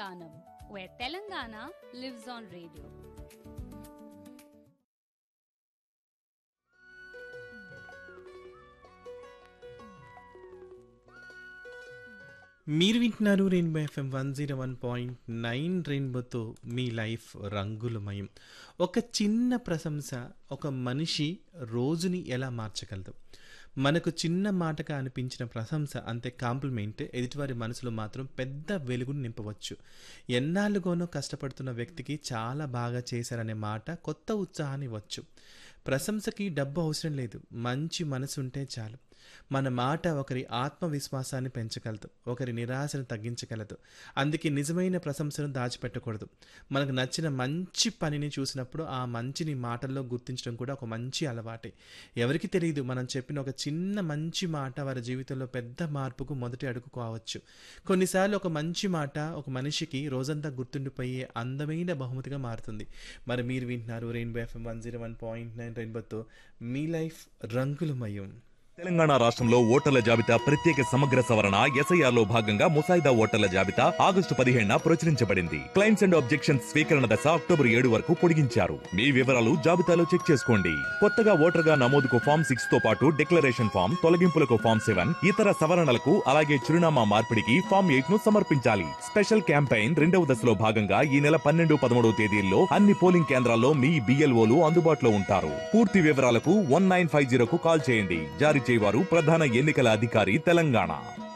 Telanganam, where Telangana lives on radio. మీరు వింటున్నారు rainbow FM one zero one point nine రెయిన్బోతో మీ life రంగులమయం ఒక చిన్న ప్రశంస ఒక మనిషి రోజుని ఎలా మార్చగలదు మనకు చిన్న మాటగా అనిపించిన ప్రశంస అంతే కాంప్లిమెంట్ ఎదుటివారి మనసులో మాత్రం పెద్ద వెలుగును నింపవచ్చు ఎన్నాళ్ళుగానో కష్టపడుతున్న వ్యక్తికి చాలా బాగా చేశారనే మాట కొత్త ఉత్సాహాన్ని ఇవ్వచ్చు ప్రశంసకి డబ్బు అవసరం లేదు మంచి మనసు ఉంటే చాలు మన మాట ఒకరి ఆత్మవిశ్వాసాన్ని పెంచగలదు ఒకరి నిరాశను తగ్గించగలదు అందుకే నిజమైన ప్రశంసను దాచిపెట్టకూడదు మనకు నచ్చిన మంచి పనిని చూసినప్పుడు ఆ మంచిని మాటల్లో గుర్తించడం కూడా ఒక మంచి అలవాటే ఎవరికి తెలియదు మనం చెప్పిన ఒక చిన్న మంచి మాట వారి జీవితంలో పెద్ద మార్పుకు మొదటి అడుగు కావచ్చు కొన్నిసార్లు ఒక మంచి మాట ఒక మనిషికి రోజంతా గుర్తుండిపోయే అందమైన బహుమతిగా మారుతుంది మరి మీరు వింటున్నారు rainbow FM one zero one point nine రెయిన్బోతో మీ లైఫ్ రంగులమయం తెలంగాణ రాష్ట్రంలో ఓటర్ల జాబితా ప్రత్యేక సమగ్ర సవరణ ఎస్ఐఆర్ లో భాగంగా ముసాయిదా ఓటర్ల జాబితా ఆగస్టు పదిహేడున ప్రచురించబడింది క్లైమ్స్ అండ్ ఆబ్జెక్షన్స్ స్వీకరణ దశ అక్టోబర్ ఏడు వరకు పొడిగించారు మీ వివరాలు జాబితాలో చెక్ చేసుకోండి కొత్తగా ఓటర్గా నమోదుకు ఫామ్ సిక్స్ తో పాటు డిక్లరేషన్ ఫామ్ తొలగింపులకు ఫామ్ సెవెన్ ఇతర సవరణలకు అలాగే చిరునామా మార్పిడికి ఫామ్ ఎయిట్ ను సమర్పించాలి స్పెషల్ క్యాంపెయిన్ రెండవ దశలో భాగంగా ఈ నెల పన్నెండు పదమూడవ తేదీల్లో అన్ని పోలింగ్ కేంద్రాల్లో మీ బిఎల్ఓలు అందుబాటులో ఉంటారు పూర్తి వివరాలకు వన్ నైన్ ఫైవ్ జీరోకు కాల్ చేయండి జారీ చేయవారు ప్రధాన ఎన్నికల అధికారి తెలంగాణ